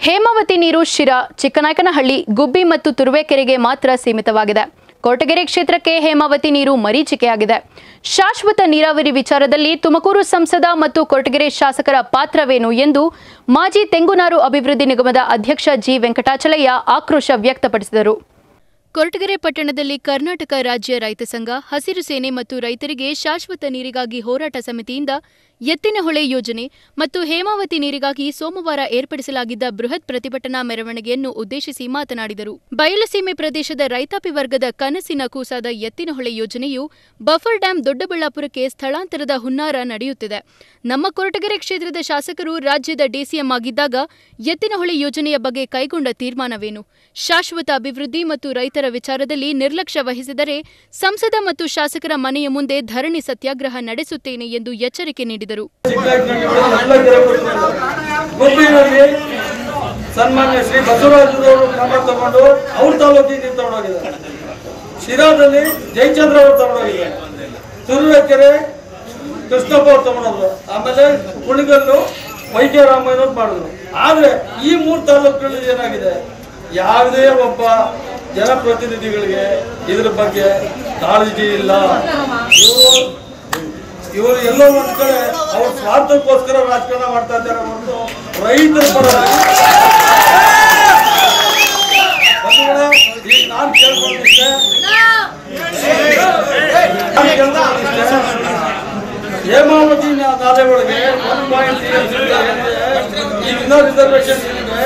ಹೇಮಾವತಿ ನೀರು ಶಿರಾ ಚಿಕ್ಕನಾಯಕನಹಳ್ಳಿ ಗುಬ್ಬಿ ಮತ್ತು ತುರುವೇಕೆರೆಗೆ ಮಾತ್ರ ಸೀಮಿತವಾಗಿದೆ ಕೊರಟಗೆರೆ ಕ್ಷೇತ್ರಕ್ಕೆ ಹೇಮಾವತಿ ನೀರು ಮರೀಚಿಕೆಯಾಗಿದೆ ಶಾಶ್ವತ ನೀರಾವರಿ ವಿಚಾರದಲ್ಲಿ ತುಮಕೂರು ಸಂಸದ ಮತ್ತು ಕೊರಟಗೆರೆ ಶಾಸಕರ ಪಾತ್ರವೇನು ಎಂದು ಮಾಜಿ ತೆಂಗುನಾರು ಅಭಿವೃದ್ಧಿ ನಿಗಮದ ಅಧ್ಯಕ್ಷ ಜಿ ವೆಂಕಟಾಚಲಯ್ಯ ಆಕ್ರೋಶ ವ್ಯಕ್ತಪಡಿಸಿದರು ಕೊರಟಗೆರೆ ಪಟ್ಟಣದಲ್ಲಿ ಕರ್ನಾಟಕ ರಾಜ್ಯ ರೈತ ಸಂಘ ಹಸಿರು ಸೇನೆ ಮತ್ತು ರೈತರಿಗೆ ಶಾಶ್ವತ ನೀರಿಗಾಗಿ ಹೋರಾಟ ಸಮಿತಿಯಿಂದ ಎತ್ತಿನಹೊಳೆ ಯೋಜನೆ ಮತ್ತು ಹೇಮಾವತಿ ನೀರಿಗಾಗಿ ಸೋಮವಾರ ಏರ್ಪಡಿಸಲಾಗಿದ್ದ ಬೃಹತ್ ಪ್ರತಿಭಟನಾ ಮೆರವಣಿಗೆಯನ್ನು ಉದ್ದೇಶಿಸಿ ಮಾತನಾಡಿದರು ಬಯಲುಸೀಮೆ ಪ್ರದೇಶದ ರೈತಾಪಿ ವರ್ಗದ ಕನಸಿನ ಕೂಸಾದ ಎತ್ತಿನಹೊಳೆ ಯೋಜನೆಯು ಬಫರ್ ಡ್ಯಾಂ ದೊಡ್ಡಬಳ್ಳಾಪುರಕ್ಕೆ ಸ್ಥಳಾಂತರದ ಹುನ್ನಾರ ನಡೆಯುತ್ತಿದೆ ನಮ್ಮ ಕೊರಟಗೆರೆ ಕ್ಷೇತ್ರದ ಶಾಸಕರು ರಾಜ್ಯದ ಡಿಸಿಎಂ ಆಗಿದ್ದಾಗ ಎತ್ತಿನಹೊಳೆ ಯೋಜನೆಯ ಬಗ್ಗೆ ಕೈಗೊಂಡ ತೀರ್ಮಾನವೇನು ಶಾಶ್ವತ ಅಭಿವೃದ್ಧಿ ಮತ್ತು ರೈತರ ವಿಚಾರದಲ್ಲಿ ನಿರ್ಲಕ್ಷ್ಯ ವಹಿಸಿದರೆ ಸಂಸದ ಮತ್ತು ಶಾಸಕರ ಮನೆಯ ಮುಂದೆ ಧರಣಿ ಸತ್ಯಾಗ್ರಹ ನಡೆಸುತ್ತೇನೆ ಎಂದು ಎಚ್ಚರಿಕೆ ನೀಡಿದರು ಗುಬ್ಬಿನಲ್ಲಿ ಸನ್ಮಾನ್ಯ ಶ್ರೀ ಬಸವರಾಜರವರು ಕ್ರಮ ತಗೊಂಡು ಅವ್ರ ತಾಲೂಕಿಗೆ ತಗೊಂಡೋಗಿದ್ದಾರೆ ಶಿರಾದಲ್ಲಿ ಜಯಚಂದ್ರ ಅವರು ತಗೊಂಡೋಗಿದ್ದಾರೆ ತುರುವೇಕೆರೆ ಕೃಷ್ಣಪ್ಪ ಅವ್ರು ತಗೊಂಡೋದ್ರು ಆಮೇಲೆ ಕುಣಿಗಲ್ಲು ವೈದ್ಯ ರಾಮಯ್ಯನವ್ರು ಮಾಡಿದ್ರು ಆದ್ರೆ ಈ ಮೂರು ತಾಲೂಕುಗಳಲ್ಲಿ ಏನಾಗಿದೆ ಯಾವುದೇ ಒಬ್ಬ ಜನಪ್ರತಿನಿಧಿಗಳಿಗೆ ಇದ್ರ ಬಗ್ಗೆ ಕಾಳಜಿ ಇಲ್ಲ ಇವರು ಇವರು ಎಲ್ಲೋ ಒಂದ್ ಕಡೆ ಅವ್ರ ಸ್ವಾರ್ಥಕ್ಕೋಸ್ಕರ ರಾಜಕಾರಣ ಮಾಡ್ತಾ ಇದ್ದಾರೆ ಹೊರತು ರೈತರ ಪರವಾಗಿ ಬಂಧುಗಳೇ, ಈಗ ನಾನು ಕೇಳ್ಕೊಂಡಿದ್ದೆ ನಾನ್ ಕೇಳ್ಕೊಂಡಿದ್ದೆ, ಹೇಮಾವತಿ ನಾ- ನಾಲೆ ಒಳಗೆ ಒನ್ ಪಾಯಿಂಟ್ ಈಗ ಇನ್ನೂ ರಿಸರ್ವೇಶನ್ ಇದೆ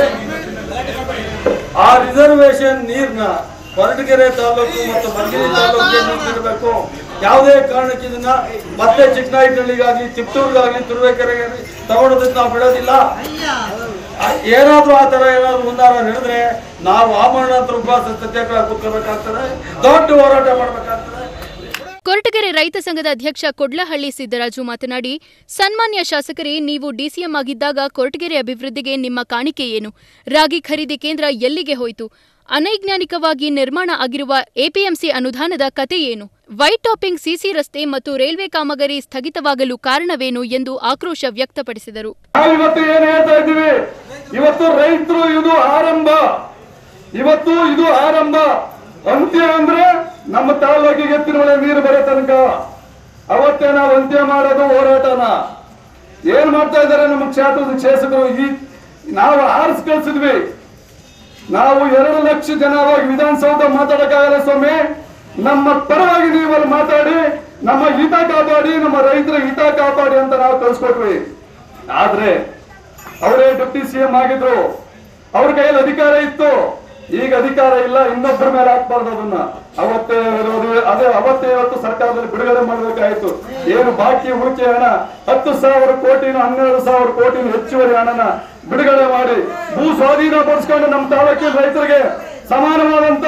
ಆ ರಿಸರ್ವೇಶನ್ ನೀರ್ನ ಹೊರಟಗೆರೆ ತಾಲೂಕು ಮತ್ತು ಮಧುಗಿರಿ ತಾಲೂಕಿಗೆ ನೀರು ಬಿಡಬೇಕು ಯಾವುದೇ ಕಾರಣಕ್ಕೆ ಇದನ್ನ ಮತ್ತೆ ಚಿಕ್ಕನಾಯಕನಹಳ್ಳಿಗಾಗ್ಲಿ ತಿಪ್ಟೂರ್ಗಾಗ್ಲಿ ತುರುವೇಕೆರೆಗೆ ತಗೊಳೋದಕ್ಕೆ ನಾವು ಬಿಡೋದಿಲ್ಲ ಆ, ಏನಾದ್ರೂ ಆ ತರ ಏನಾದ್ರು ಹುನ್ನಾರ ನಡೆದ್ರೆ ನಾವು ಆಮರಣಾಂತರ ಉಪವಾಸ ಸತ್ಯಾಗ್ರಹ ಕೂತ್ಕೋಬೇಕಾಗ್ತದೆ ದೊಡ್ಡ ಹೋರಾಟ ಮಾಡ್ಬೇಕಾಗ್ತದೆ ಕೊರಟಗೆರೆ ರೈತ ಸಂಘದ ಅಧ್ಯಕ್ಷ ಕೊಡ್ಲಹಳ್ಳಿ ಸಿದ್ದರಾಜು ಮಾತನಾಡಿ ಸನ್ಮಾನ್ಯ ಶಾಸಕರೇ ನೀವು ಡಿಸಿಎಂ ಆಗಿದ್ದಾಗ ಕೊರಟಗೆರೆ ಅಭಿವೃದ್ಧಿಗೆ ನಿಮ್ಮ ಕಾಣಿಕೆ ಏನು ರಾಗಿ ಖರೀದಿ ಕೇಂದ್ರ ಎಲ್ಲಿಗೆ ಹೋಯಿತು ಅನೈಜ್ಞಾನಿಕವಾಗಿ ನಿರ್ಮಾಣ ಆಗಿರುವ ಎಪಿಎಂಸಿ ಅನುದಾನದ ಕತೆ ಏನು ವೈಟ್ ಟಾಪಿಂಗ್ ಸಿಸಿ ರಸ್ತೆ ಮತ್ತು ರೈಲ್ವೆ ಕಾಮಗಾರಿ ಸ್ಥಗಿತವಾಗಲು ಕಾರಣವೇನು ಎಂದು ಆಕ್ರೋಶ ವ್ಯಕ್ತಪಡಿಸಿದರು ನಾವಿವತ್ತು ಏನ್ ಹೇಳ್ತಾ ಇದ್ದೀವಿ ಇವತ್ತು ರೈತರು ಇದು ಆರಂಭ ಇವತ್ತು ಇದು ಆರಂಭ ಅಂತ್ಯ ಅಂದ್ರೆ ನಮ್ಮ ತಾಲೂಕಿಗೆ ಎತ್ತಿನೊಳೆ ನೀರು ಬರೋ ತನಕ ಅವತ್ತೇ ನಾವು ಅಂತ್ಯ ಮಾಡೋದು ಹೋರಾಟನ ಏನ್ ಮಾಡ್ತಾ ಇದ್ದಾರೆ ನಮ್ಮ ಕ್ಷೇತ್ರದ ಶಾಸಕರು ಈ ನಾವು ಆರಿಸಿ ಕಳ್ಸಿದ್ವಿ ನಾವು ಎರಡು ಲಕ್ಷ ಜನವಾಗಿ ವಿಧಾನಸೌಧ ಮಾತಾಡಕ್ಕಾಗಲ್ಲ ಸ್ವಾಮಿ ನಮ್ಮ ಪರವಾಗಿ ನೀವು ಅಲ್ಲಿ ಮಾತಾಡಿ ನಮ್ಮ ಹಿತ ಕಾಪಾಡಿ ನಮ್ಮ ರೈತರ ಹಿತ ಕಾಪಾಡಿ ಅಂತ ನಾವು ಕಳ್ಸಿಕೊಟ್ವಿ ಆದ್ರೆ ಅವರೇ ಡೆಪ್ಟಿ ಸಿಎಂ ಆಗಿದ್ರು ಅವ್ರ ಕೈಯಲ್ಲಿ ಅಧಿಕಾರ ಇತ್ತು ಈಗ ಅಧಿಕಾರ ಇಲ್ಲ ಇನ್ನೊಬ್ಬರ ಮೇಲೆ ಹಾಕ್ಬಾರ್ದು ಅದನ್ನ ಅವತ್ತೇ ಇರೋದು ಅದೇ ಅವತ್ತೇ ಇವತ್ತು ಸರ್ಕಾರದಲ್ಲಿ ಬಿಡುಗಡೆ ಮಾಡಬೇಕಾಯ್ತು ಏನು ಬಾಕಿ ಉಳಿಕೆ ಹಣ ಹತ್ತು ಸಾವಿರ ಕೋಟಿನ ಹನ್ನೆರಡು ಸಾವಿರ ಕೋಟಿನ ಹೆಚ್ಚುವರಿ ಹಣನ ಬಿಡುಗಡೆ ಮಾಡಿ ಭೂ ಸ್ವಾಧೀನ ಪಡಿಸ್ಕೊಂಡು ನಮ್ಮ ತಾಲೂಕಿನ ರೈತರಿಗೆ ಸಮಾನವಾದಂತ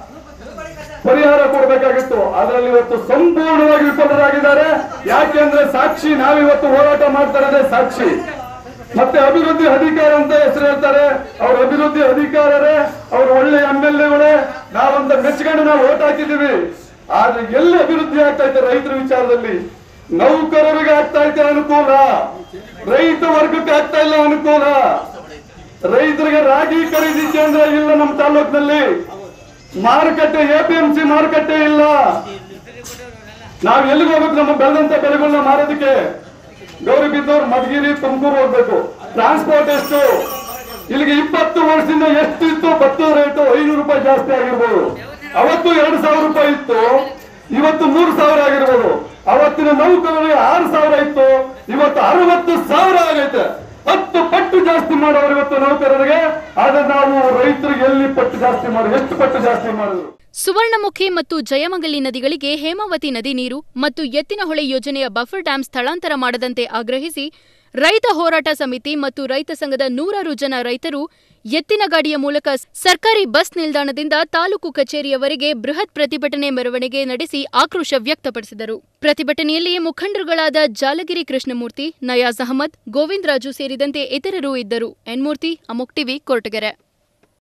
ಪರಿಹಾರ ಕೊಡಬೇಕಾಗಿತ್ತು ಅದರಲ್ಲಿ ಇವತ್ತು ಸಂಪೂರ್ಣವಾಗಿ ವಿಫಲರಾಗಿದ್ದಾರೆ ಯಾಕೆಂದ್ರೆ ಸಾಕ್ಷಿ ನಾವಿವತ್ತು ಹೋರಾಟ ಮಾಡ್ತಾ ಇರೋದೇ ಸಾಕ್ಷಿ ಮತ್ತೆ ಅಭಿವೃದ್ಧಿ ಅಧಿಕಾರ ಅಂತ ಹೆಸರು ಹೇಳ್ತಾರೆ ಅವ್ರ ಅಭಿವೃದ್ಧಿ ಅಧಿಕಾರರೇ ಅವ್ರ ಒಳ್ಳೆ ಎಂ ಎಲ್ ಎಗಳೇ ನಾವಂತ ಮೆಚ್ಕೊಂಡು ನಾವು ಓಟ್ ಹಾಕಿದೀವಿ ಆದ್ರೆ ಎಲ್ಲಿ ಅಭಿವೃದ್ಧಿ ಆಗ್ತಾ ಇದೆ ರೈತರ ವಿಚಾರದಲ್ಲಿ ನೌಕರರಿಗೆ ಆಗ್ತಾ ಇದೆ ಅನುಕೂಲ ರೈತ ವರ್ಗಕ್ಕೆ ಆಗ್ತಾ ಇಲ್ಲ ಅನುಕೂಲ ರೈತರಿಗೆ ರಾಗಿ ಖರೀದಿ ಕೇಂದ್ರ ಇಲ್ಲ ನಮ್ಮ ತಾಲೂಕಿನಲ್ಲಿ ಮಾರುಕಟ್ಟೆ ಎಪಿಎಂಸಿ ಮಾರುಕಟ್ಟೆ ಇಲ್ಲ ನಾವ್ ಎಲ್ಲಿಗೆ ಹೋಗ್ಬೇಕು ನಮ್ಮ ಬೆಳೆದಂತ ಬೆಳೆಗಳನ್ನ ಮಾರೋದಕ್ಕೆ ಗೌರಿಬಿದ್ದವ್ರು ಮಧುಗಿರಿ ತುಮಕೂರು ಹೋಗ್ಬೇಕು ಟ್ರಾನ್ಸ್ಪೋರ್ಟ್ ಎಷ್ಟು ಇಲ್ಲಿಗೆ ಇಪ್ಪತ್ತು ವರ್ಷದಿಂದ ಎಷ್ಟಿತ್ತು ಭತ್ತದ ರೇಟು ಐನೂರು ರೂಪಾಯಿ ಜಾಸ್ತಿ ಆಗಿರ್ಬೋದು ಅವತ್ತು ಎರಡು ಸಾವಿರ ರೂಪಾಯಿ ಇತ್ತು ಇವತ್ತು ಮೂರು ಸಾವಿರ ಆಗಿರ್ಬೋದು ಅವತ್ತಿನ ನೌಕರರಿಗೆ ಆರು ಸಾವಿರ ಇತ್ತು ಇವತ್ತು ಅರವತ್ತು ಸಾವಿರ ಆಗೈತೆ ಹತ್ತು ಪಟ್ಟು ಜಾಸ್ತಿ ಮಾಡೋರು ಇವತ್ತು ನೌಕರರಿಗೆ ಆದ್ರೆ ನಾವು ರೈತರಿಗೆ ಎಲ್ಲಿ ಪಟ್ಟು ಜಾಸ್ತಿ ಮಾಡಿ ಎಷ್ಟು ಪಟ್ಟು ಜಾಸ್ತಿ ಮಾಡಿದ್ರು ಸುವರ್ಣಮುಖಿ ಮತ್ತು ಜಯಮಂಗಲಿ ನದಿಗಳಿಗೆ ಹೇಮಾವತಿ ನದಿ ನೀರು ಮತ್ತು ಎತ್ತಿನಹೊಳೆ ಯೋಜನೆಯ ಬಫರ್ ಡ್ಯಾಂ ಸ್ಥಳಾಂತರ ಮಾಡದಂತೆ ಆಗ್ರಹಿಸಿ ರೈತ ಹೋರಾಟ ಸಮಿತಿ ಮತ್ತು ರೈತ ಸಂಘದ ನೂರಾರು ಜನ ರೈತರು ಎತ್ತಿನ ಗಾಡಿಯ ಮೂಲಕ ಸರ್ಕಾರಿ ಬಸ್ ನಿಲ್ದಾಣದಿಂದ ತಾಲೂಕು ಕಚೇರಿಯವರೆಗೆ ಬೃಹತ್ ಪ್ರತಿಭಟನೆ ಮೆರವಣಿಗೆ ನಡೆಸಿ ಆಕ್ರೋಶ ವ್ಯಕ್ತಪಡಿಸಿದರು ಪ್ರತಿಭಟನೆಯಲ್ಲಿ ಮುಖಂಡರುಗಳಾದ ಜಾಲಗಿರಿ ಕೃಷ್ಣಮೂರ್ತಿ ನಯಾಜ್ ಅಹಮದ್ ಗೋವಿಂದ್ ರಾಜು ಸೇರಿದಂತೆ ಇತರರು ಇದ್ದರು ಎನ್ಮೂರ್ತಿ ಅಮೋಕ್ ಟಿವಿ ಕೊರಟಗೆರೆ